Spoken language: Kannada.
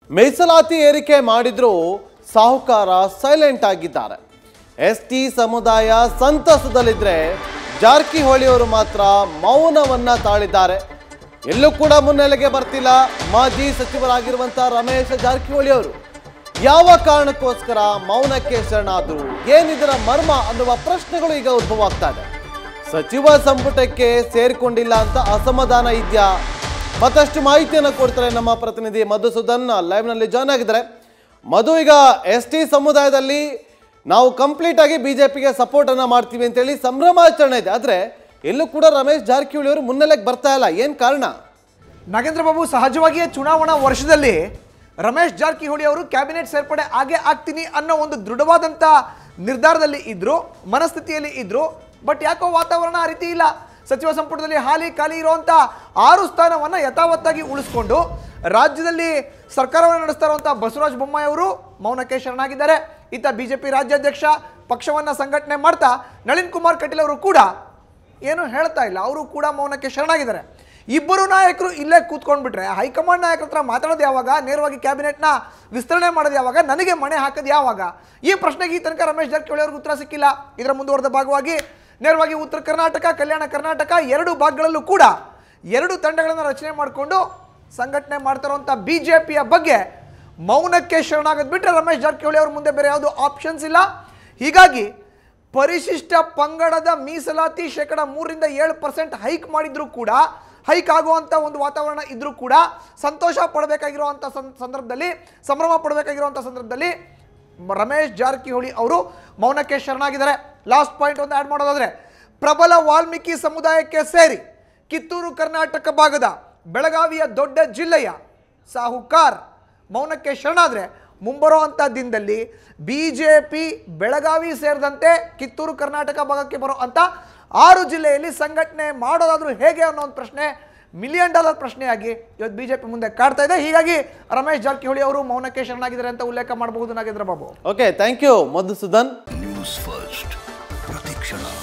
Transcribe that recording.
ಮೀಸಲಾತಿ ಏರಿಕೆ ಮಾಡಿದ್ರೂ ಸಾಹುಕಾರ ಸೈಲೆಂಟ್ ಆಗಿದ್ದಾರೆ ಎಸ್ ಟಿ ಸಮುದಾಯ ಸಂತಸದಲ್ಲಿದ್ರೆ ಜಾರಕಿಹೊಳಿ ಅವರು ಮಾತ್ರ ಮೌನವನ್ನ ತಾಳಿದ್ದಾರೆ ಎಲ್ಲೂ ಕೂಡ ಮುನ್ನೆಲೆಗೆ ಬರ್ತಿಲ್ಲ ಮಾಜಿ ಸಚಿವರಾಗಿರುವಂತ ರಮೇಶ್ ಜಾರಕಿಹೊಳಿ ಅವರು ಯಾವ ಕಾರಣಕ್ಕೋಸ್ಕರ ಮೌನಕ್ಕೆ ಶರಣಾದ್ರು ಏನಿದರ ಮರ್ಮ ಅನ್ನುವ ಪ್ರಶ್ನೆಗಳು ಈಗ ಉದ್ಭವ ಆಗ್ತಾ ಇದೆ ಸಚಿವ ಸಂಪುಟಕ್ಕೆ ಸೇರಿಕೊಂಡಿಲ್ಲ ಅಂತ ಅಸಮಾಧಾನ ಇದೆಯಾ ಮತ್ತಷ್ಟು ಮಾಹಿತಿಯನ್ನು ಕೊಡ್ತಾರೆ ನಮ್ಮ ಪ್ರತಿನಿಧಿ ಮಧುಸೂದನ್ ಲೈವ್ ನಲ್ಲಿ ಜಾಯ್ನ್ ಆಗಿದ್ದಾರೆ ಮಧು ಈಗ ಎಸ್ ಟಿ ಸಮುದಾಯದಲ್ಲಿ ನಾವು ಕಂಪ್ಲೀಟ್ ಆಗಿ ಬಿಜೆಪಿಗೆ ಸಪೋರ್ಟ್ ಅನ್ನ ಮಾಡ್ತೀವಿ ಅಂತೇಳಿ ಸಂಭ್ರಮಾಚರಣೆ ಇದೆ ಆದ್ರೆ ಎಲ್ಲೂ ಕೂಡ ರಮೇಶ್ ಜಾರಕಿಹೊಳಿ ಅವರು ಮುನ್ನೆಲೆಗೆ ಬರ್ತಾ ಇಲ್ಲ ಏನ್ ಕಾರಣ ನಾಗೇಂದ್ರ ಬಾಬು ಸಹಜವಾಗಿಯೇ ಚುನಾವಣಾ ವರ್ಷದಲ್ಲಿ ರಮೇಶ್ ಜಾರಕಿಹೊಳಿ ಅವರು ಕ್ಯಾಬಿನೆಟ್ ಸೇರ್ಪಡೆ ಆಗೇ ಆಗ್ತೀನಿ ಅನ್ನೋ ಒಂದು ದೃಢವಾದಂಥ ನಿರ್ಧಾರದಲ್ಲಿ ಇದ್ರು ಮನಸ್ಥಿತಿಯಲ್ಲಿ ಇದ್ರು ಬಟ್ ಯಾಕೋ ವಾತಾವರಣ ಆ ರೀತಿ ಇಲ್ಲ ಸಚಿವ ಸಂಪುಟದಲ್ಲಿ ಹಾಲಿ ಖಾಲಿ ಇರುವಂಥ ಆರು ಸ್ಥಾನವನ್ನು ಯಥಾವತ್ತಾಗಿ ಉಳಿಸ್ಕೊಂಡು ರಾಜ್ಯದಲ್ಲಿ ಸರ್ಕಾರವನ್ನು ನಡೆಸ್ತಾ ಇರುವಂಥ ಬಸವರಾಜ ಬೊಮ್ಮಾಯಿ ಅವರು ಮೌನಕ್ಕೆ ಶರಣಾಗಿದ್ದಾರೆ ಇತ್ತ ಬಿಜೆಪಿ ರಾಜ್ಯಾಧ್ಯಕ್ಷ ಪಕ್ಷವನ್ನು ಸಂಘಟನೆ ಮಾಡ್ತಾ ನಳಿನ್ ಕುಮಾರ್ ಕಟೀಲ್ ಅವರು ಕೂಡ ಏನು ಹೇಳ್ತಾ ಇಲ್ಲ ಅವರು ಕೂಡ ಮೌನಕ್ಕೆ ಶರಣಾಗಿದ್ದಾರೆ ಇಬ್ಬರು ನಾಯಕರು ಇಲ್ಲೇ ಕೂತ್ಕೊಂಡ್ಬಿಟ್ರೆ ಹೈಕಮಾಂಡ್ ನಾಯಕರ ಹತ್ರ ಮಾತಾಡೋದು ಯಾವಾಗ ನೇರವಾಗಿ ಕ್ಯಾಬಿನೆಟ್ನ ವಿಸ್ತರಣೆ ಮಾಡೋದು ಯಾವಾಗ ನನಗೆ ಮಣೆ ಹಾಕೋದು ಯಾವಾಗ ಈ ಪ್ರಶ್ನೆಗೆ ಈ ತನಕ ರಮೇಶ್ ಜಾರಕಿಹೊಳಿ ಅವ್ರಿಗೆ ಉತ್ತರ ಸಿಕ್ಕಿಲ್ಲ ಇದರ ಮುಂದುವರೆದ ಭಾಗವಾಗಿ ನೇರವಾಗಿ ಉತ್ತರ ಕರ್ನಾಟಕ ಕಲ್ಯಾಣ ಕರ್ನಾಟಕ ಎರಡು ಭಾಗಗಳಲ್ಲೂ ಕೂಡ ಎರಡು ತಂಡಗಳನ್ನು ರಚನೆ ಮಾಡಿಕೊಂಡು ಸಂಘಟನೆ ಮಾಡ್ತಿರುವಂಥ ಬಿ ಜೆ ಪಿಯ ಬಗ್ಗೆ ಮೌನಕ್ಕೆ ಶರಣಾಗೋದು ಬಿಟ್ಟರೆ ರಮೇಶ್ ಜಾರಕಿಹೊಳಿ ಅವ್ರ ಮುಂದೆ ಬೇರೆ ಯಾವುದೂ ಆಪ್ಷನ್ಸ್ ಇಲ್ಲ ಹೀಗಾಗಿ ಪರಿಶಿಷ್ಟ ಪಂಗಡದ ಮೀಸಲಾತಿ ಶೇಕಡ ಮೂರರಿಂದ ಏಳು ಪರ್ಸೆಂಟ್ ಹೈಕ್ ಮಾಡಿದ್ರು ಕೂಡ ಹೈಕ್ ಆಗುವಂಥ ಒಂದು ವಾತಾವರಣ ಇದ್ರೂ ಕೂಡ ಸಂತೋಷ ಪಡಬೇಕಾಗಿರುವಂಥ ಸಂದರ್ಭದಲ್ಲಿ ಸಂಭ್ರಮ ಪಡಬೇಕಾಗಿರುವಂಥ ಸಂದರ್ಭದಲ್ಲಿ ರಮೇಶ್ ಜಾರಕಿಹೊಳಿ ಅವರು ಮೌನಕ್ಕೆ ಶರಣಾಗಿದ್ದಾರೆ ಲಾಸ್ಟ್ ಪಾಯಿಂಟ್ ಒಂದು ಆ್ಯಡ್ ಮಾಡೋದಾದ್ರೆ ಪ್ರಬಲ ವಾಲ್ಮೀಕಿ ಸಮುದಾಯಕ್ಕೆ ಸೇರಿ ಕಿತ್ತೂರು ಕರ್ನಾಟಕ ಭಾಗದ ಬೆಳಗಾವಿಯ ದೊಡ್ಡ ಜಿಲ್ಲೆಯ ಸಾಹುಕಾರ್ ಮೌನಕ್ಕೆ ಶರಣಾದರೆ ಮುಂಬರೋ ಅಂಥ ದಿನದಲ್ಲಿ ಬಿ ಜೆ ಪಿ ಬೆಳಗಾವಿ ಸೇರಿದಂತೆ ಕಿತ್ತೂರು ಕರ್ನಾಟಕ ಭಾಗಕ್ಕೆ ಬರೋ ಅಂಥ ಆರು ಜಿಲ್ಲೆಯಲ್ಲಿ ಸಂಘಟನೆ ಮಾಡೋದಾದ್ರೂ ಹೇಗೆ ಅನ್ನೋ ಒಂದು ಪ್ರಶ್ನೆ ಮಿಲಿಯನ್ ಡಾಲರ್ ಪ್ರಶ್ನೆಯಾಗಿ ಇವತ್ತು ಬಿ ಜೆ ಪಿ ಮುಂದೆ ಕಾಡ್ತಾ ಇದೆ ಹೀಗಾಗಿ ರಮೇಶ್ ಜಾರಕಿಹೊಳಿ ಅವರು ಮೌನಕ್ಕೆ ಶರಣಾಗಿದ್ದಾರೆ ಅಂತ ಉಲ್ಲೇಖ ಮಾಡಬಹುದು Nagendra Babu okay thank you Madhusudan News First ಪ್ರತಿಕ್ಷಣ